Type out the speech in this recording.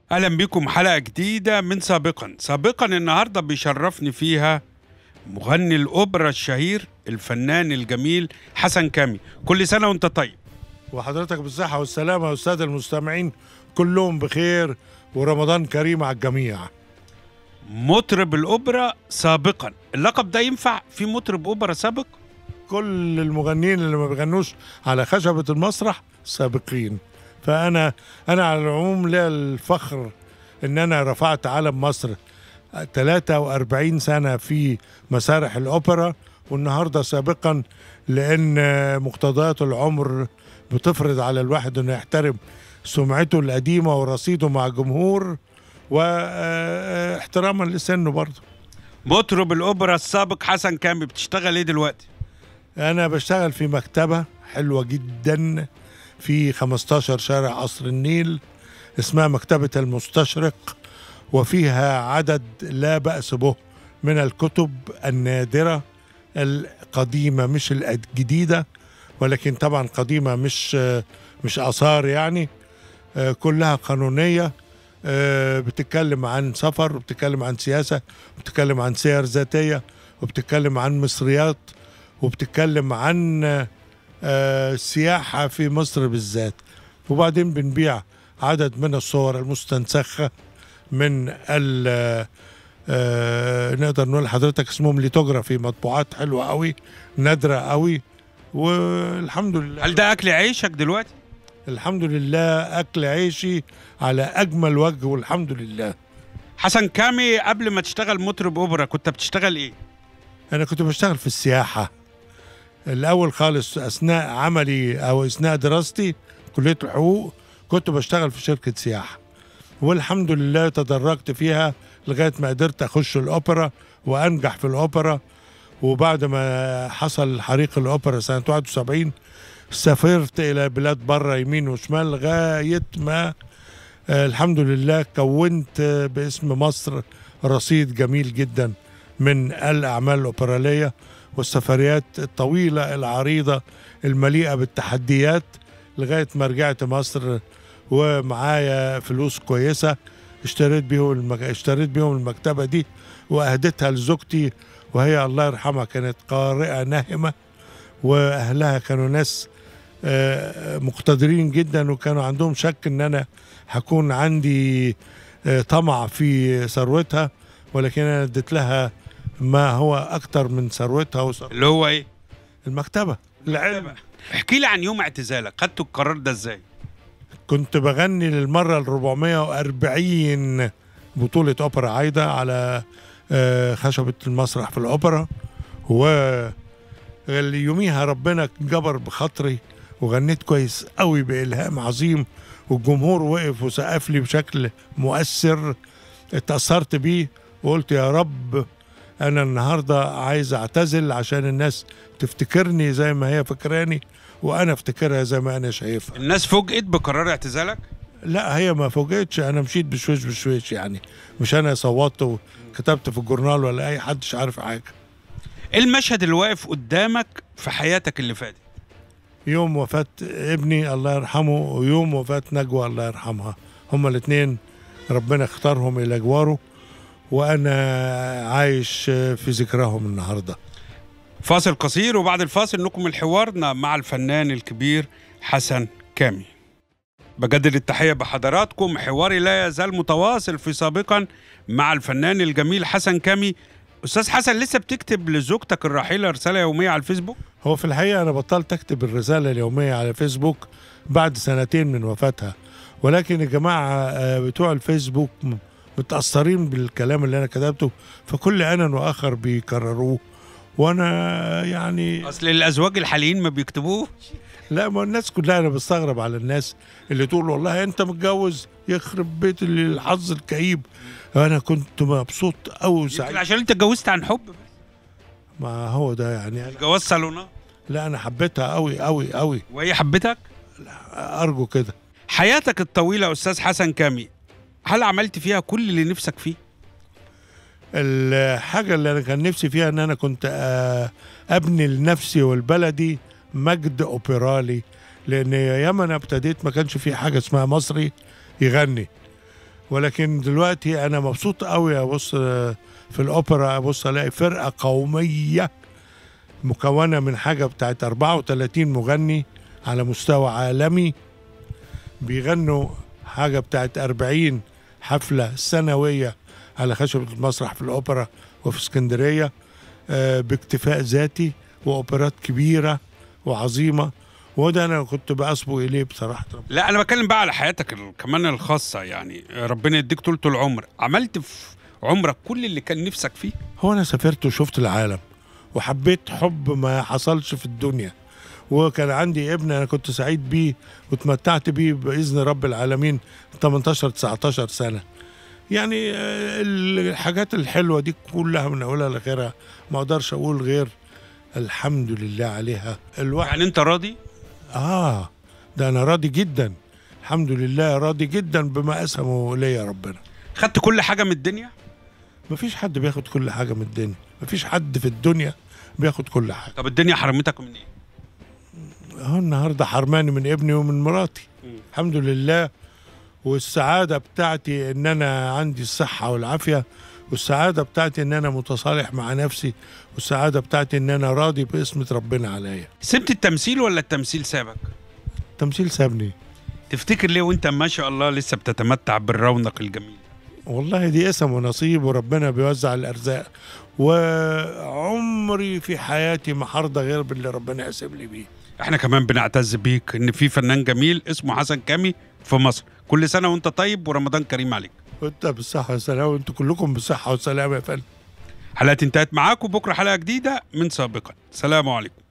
اهلا بكم حلقه جديده من سابقا سابقا النهارده بيشرفني فيها مغني الاوبرا الشهير الفنان الجميل حسن كامي كل سنه وانت طيب وحضرتك بالصحة والسلامة والسادة المستمعين كلهم بخير ورمضان كريم على الجميع مطرب الاوبرا سابقا اللقب ده ينفع في مطرب اوبرا سابق كل المغنيين اللي ما بيغنوش على خشبة المسرح سابقين فأنا أنا على العموم ليا الفخر إن أنا رفعت علم مصر 43 سنة في مسارح الأوبرا والنهاردة سابقا لأن مقتضيات العمر بتفرض على الواحد إنه يحترم سمعته القديمة ورصيده مع الجمهور واحتراما لسنه برضه مطرب الاوبرا السابق حسن كامي بتشتغل ايه دلوقتي أنا بشتغل في مكتبة حلوة جدا في 15 شارع قصر النيل اسمها مكتبة المستشرق وفيها عدد لا بأس به من الكتب النادرة القديمة مش الجديدة ولكن طبعا قديمة مش مش آثار يعني آه، كلها قانونية آه، بتتكلم عن سفر وبتتكلم عن سياسة وبتتكلم عن سير ذاتية وبتتكلم عن مصريات وبتتكلم عن آه، سياحة في مصر بالذات وبعدين بنبيع عدد من الصور المستنسخة من ال آه، نقدر نقول لحضرتك اسمهم ليتوجرافي مطبوعات حلوة قوي نادرة قوي والحمد لله هل ده اكل عيشك دلوقتي الحمد لله أكل عيشي على أجمل وجه والحمد لله حسن كامي قبل ما تشتغل مطرب اوبرا كنت بتشتغل ايه أنا كنت بشتغل في السياحة الأول خالص أثناء عملي أو أثناء دراستي كلية الحقوق كنت بشتغل في شركة سياحة والحمد لله تدرجت فيها لغاية ما قدرت أخش الأوبرا وأنجح في الأوبرا وبعد ما حصل حريق الأوبرا سنة 71 سافرت إلى بلاد بره يمين وشمال لغاية ما آه، الحمد لله كونت آه، باسم مصر رصيد جميل جدا من الأعمال الأوبرالية والسفريات الطويلة العريضة المليئة بالتحديات لغاية ما رجعت مصر ومعايا فلوس كويسة اشتريت بيهم المك... اشتريت بيهم المكتبة دي وأهدتها لزوجتي وهي الله يرحمها كانت قارئة ناهمة وأهلها كانوا ناس آه، مقتدرين جدا وكانوا عندهم شك ان انا هكون عندي آه، طمع في ثروتها ولكن انا اديت لها ما هو اكتر من ثروتها وثروة اللي هو ايه المكتبه العلم احكي لي عن يوم اعتزالك خدتوا القرار ده ازاي كنت بغني للمره ال 440 بطوله اوبرا عايده على آه، خشبه المسرح في الاوبرا و يوميها ربنا جبر بخاطري وغنيت كويس قوي بإلهام عظيم والجمهور وقف وسقف لي بشكل مؤثر اتأثرت بيه وقلت يا رب أنا النهاردة عايز أعتزل عشان الناس تفتكرني زي ما هي فكراني وأنا أفتكرها زي ما أنا شايفها الناس فوجئت بقرار اعتزالك لا هي ما فوجئتش أنا مشيت بشويش بشويش يعني مش أنا صوتت وكتبت في الجورنال ولا أي حدش عارف حاجة ايه المشهد اللي واقف قدامك في حياتك اللي فاتت يوم وفاة ابني الله يرحمه ويوم وفاة نجوى الله يرحمها هما الاثنين ربنا اختارهم إلى جواره وأنا عايش في ذكرهم النهاردة فاصل قصير وبعد الفاصل نكمل حوارنا مع الفنان الكبير حسن كامي بجدد التحية بحضراتكم حواري لا يزال متواصل في سابقا مع الفنان الجميل حسن كامي أستاذ حسن لسه بتكتب لزوجتك الراحلة رسالة يومية على الفيسبوك هو في الحقيقة أنا بطلت أكتب الرسالة اليومية على فيسبوك بعد سنتين من وفاتها ولكن الجماعة آه، بتوع الفيسبوك م- متأثرين بالكلام اللي أنا كتبته فكل آن وآخر بيكرروه وأنا يعني أصل الأزواج الحاليين ما بيكتبوه لا ما الناس كلها أنا بستغرب على الناس اللي تقول والله أنت متجوز يخرب بيت الحظ الكئيب أنا كنت مبسوط أوي يمكن وسعيد عشان أنت اتجوزت عن حب ما هو ده يعني جواز صالونات لا أنا حبيتها أوي أوي أوي وهي حبتك أرجو كده حياتك الطويلة أستاذ حسن كامي هل عملت فيها كل اللي نفسك فيه؟ الحاجة اللي أنا كان نفسي فيها إن أنا كنت آه، أبني لنفسي ولبلدي مجد أوبرالي لأن ياما أنا ابتديت ما كانش في حاجة اسمها مصري يغني ولكن دلوقتي انا مبسوط قوي ابص في الاوبرا ابص الاقي فرقه قوميه مكونه من حاجه بتاعت 34 مغني على مستوى عالمي بيغنوا حاجه بتاعت 40 حفله سنويه على خشبه المسرح في الاوبرا وفي اسكندريه آه، باكتفاء ذاتي واوبرات كبيره وعظيمه وده انا كنت بأسبق اليه بصراحه لا انا بتكلم بقى على حياتك ال- كمان الخاصه يعني ربنا يديك طولة العمر عملت في عمرك كل اللي كان نفسك فيه هو انا سافرت وشفت العالم وحبيت حب ما حصلش في الدنيا وكان عندي ابن انا كنت سعيد بيه وتمتعت بيه باذن رب العالمين 18 19 سنه يعني آه، الحاجات الحلوه دي كلها من اولها لاخرها ما اقدرش اقول غير الحمد لله عليها الواحد يعني انت راضي اه ده انا راضي جدا الحمد لله راضي جدا بما قسمه ليا ربنا خدت كل حاجه من الدنيا مفيش حد بياخد كل حاجه من الدنيا مفيش حد في الدنيا بياخد كل حاجه طب الدنيا حرمتك من ايه اهو النهارده حرماني من ابني ومن مراتي مم. الحمد لله والسعاده بتاعتي ان انا عندي الصحه والعافيه والسعاده بتاعتي ان انا متصالح مع نفسي والسعاده بتاعتي ان انا راضي باسمة ربنا عليا سبت التمثيل ولا التمثيل سابك التمثيل سابني تفتكر ليه وانت ما شاء الله لسه بتتمتع بالرونق الجميل والله دي اسم ونصيب وربنا بيوزع الارزاق وعمري في حياتي ما هرضى غير باللي ربنا قاسم لي بيه احنا كمان بنعتز بيك ان في فنان جميل اسمه حسن كامي في مصر كل سنه وانت طيب ورمضان كريم عليك وانت بالصحه والسلامه وانتوا كلكم بالصحه والسلامه يا فندم حلقه انتهت معاكم بكره حلقه جديده من سابقا سلام عليكم